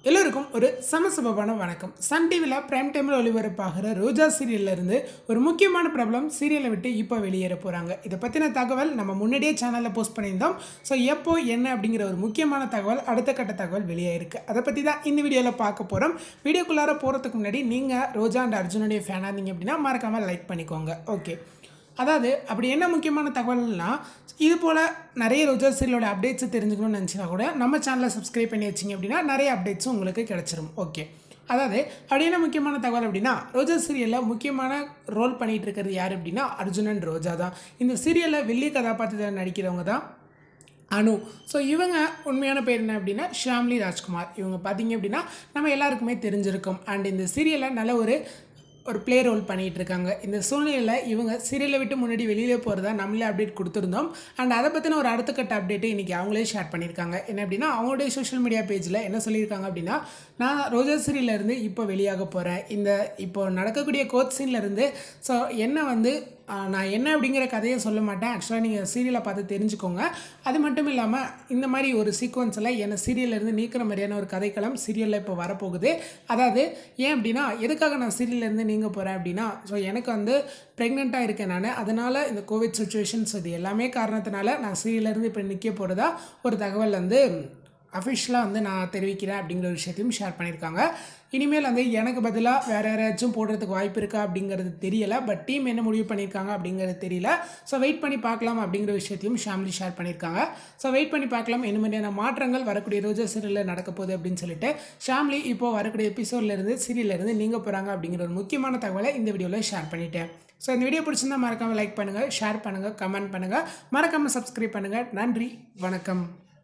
எல்லோருக்கும் ஒரு சமசமமான வணக்கம் சன் டிவியில் பிரைம் டைமில் ஒளிபரப்பாகிற ரோஜா சீரியல்ல இருந்து ஒரு முக்கியமான பிரபலம் சீரியலை விட்டு இப்போ வெளியேற போகிறாங்க இதை பற்றின தகவல் நம்ம முன்னாடியே சேனலில் போஸ்ட் பண்ணியிருந்தோம் ஸோ எப்போ என்ன அப்படிங்கிற ஒரு முக்கியமான தகவல் அடுத்த கட்ட தகவல் வெளியாயிருக்கு அதை பற்றி தான் இந்த வீடியோவில் பார்க்க போகிறோம் வீடியோக்குள்ளார போகிறதுக்கு முன்னாடி நீங்கள் ரோஜா அண்ட் அர்ஜுனுடைய ஃபேனாக இருந்தீங்க அப்படின்னா மறக்காமல் லைக் பண்ணிக்கோங்க ஓகே அதாவது அப்படி என்ன முக்கியமான தகவல்னா இது போல் நிறைய ரோஜா சீரியலோட அப்டேட்ஸ் தெரிஞ்சுக்கணும்னு நினச்சினா கூட நம்ம சேனலை சப்ஸ்கிரைப் பண்ணி வச்சிங்க அப்படின்னா நிறைய அப்டேட்ஸும் உங்களுக்கு கிடச்சிரும் ஓகே அதாவது அப்படி என்ன முக்கியமான தகவல் அப்படின்னா ரோஜா சீரியலில் முக்கியமான ரோல் பண்ணிகிட்டு இருக்கிறது யார் அப்படின்னா அர்ஜுனன் ரோஜா தான் இந்த சீரியலில் வெள்ளி கதாபாத்திரத்தில் நடிக்கிறவங்க தான் அனு ஸோ இவங்க உண்மையான பேர் என்ன அப்படின்னா ஷாம்லி ராஜ்குமார் இவங்க பார்த்தீங்க அப்படின்னா நம்ம எல்லாருக்குமே தெரிஞ்சிருக்கும் அண்ட் இந்த சீரியலில் நல்ல ஒரு ஒரு ப்ளே ரோல் பண்ணிகிட்டு இருக்காங்க இந்த சூழ்நிலையில் இவங்க சீரியலை விட்டு முன்னாடி வெளியில் போகிறதா நம்மளே அப்டேட் கொடுத்துருந்தோம் அண்ட் அதை பற்றின ஒரு அடுத்த கட்ட அப்டேட்டை இன்றைக்கி அவங்களே ஷேர் பண்ணியிருக்காங்க என்ன அப்படின்னா அவங்களுடைய சோஷியல் மீடியா பேஜில் என்ன சொல்லியிருக்காங்க அப்படின்னா நான் ரோஜா சீரியல்லேருந்து இப்போ வெளியாக போகிறேன் இந்த இப்போ நடக்கக்கூடிய கோச் சீன்லேருந்து ஸோ என்ன வந்து ஆஹ், நான் என்ன அப்படிங்கிற கதையை சொல்ல மாட்டேன் ஆக்சுவலாக நீங்கள் சீரியலை பார்த்து தெரிஞ்சுக்கோங்க அது மட்டும் இல்லாமல் இந்த மாதிரி ஒரு சீக்வன்ஸில் என்னை சீரியல்லேருந்து நீக்கிற மாதிரியான ஒரு கதைக்களம் சீரியலில் இப்போ வரப்போகுது அதாவது ஏன் அப்படின்னா எதுக்காக நான் சீரியல்லேருந்து நீங்க போகிறேன் அப்படின்னா ஸோ எனக்கு வந்து ப்ரெக்னெண்ட்டாக இருக்கேன் நான் அதனால் இந்த கோவிட் சுச்சுவேஷன்ஸ் இது எல்லாமே காரணத்தினால நான் சீரியல்லேருந்து இப்போ நிற்க போகிறதா ஒரு தகவல் வந்து அஃபிஷியலாக வந்து நான் தெரிவிக்கிறேன் அப்படிங்கிற ஒரு விஷயத்தையும் ஷேர் பண்ணியிருக்காங்க இனிமேல் வந்து எனக்கு பதிலாக வேறு யாராச்சும் போடுறதுக்கு வாய்ப்பு இருக்கா அப்படிங்கிறது தெரியல பட் டீம் என்ன முடிவு பண்ணியிருக்காங்க அப்படிங்கிறது தெரியல ஸோ வெயிட் பண்ணி பார்க்கலாம் அப்படிங்கிற விஷயத்தையும் ஷாம்லி ஷேர் பண்ணியிருக்காங்க ஸோ வெயிட் பண்ணி பார்க்கலாம் என்ன மாதிரியான மாற்றங்கள் வரக்கூடிய ரோஜா சீரியலில் நடக்க போகுது அப்படின்னு சொல்லிட்டு ஷாம்லி இப்போ வரக்கூடிய எபிசோட்லேருந்து சீரியல்லேருந்து நீங்கள் போகிறாங்க அப்படிங்கிற ஒரு முக்கியமான தகவலை இந்த வீடியோவில் ஷேர் பண்ணிட்டேன் ஸோ இந்த வீடியோ பிடிச்சிருந்தா மறக்காமல் லைக் பண்ணுங்கள் ஷேர் பண்ணுங்கள் கமெண்ட் பண்ணுங்கள் மறக்காமல் சப்ஸ்கிரைப் பண்ணுங்கள் நன்றி வணக்கம்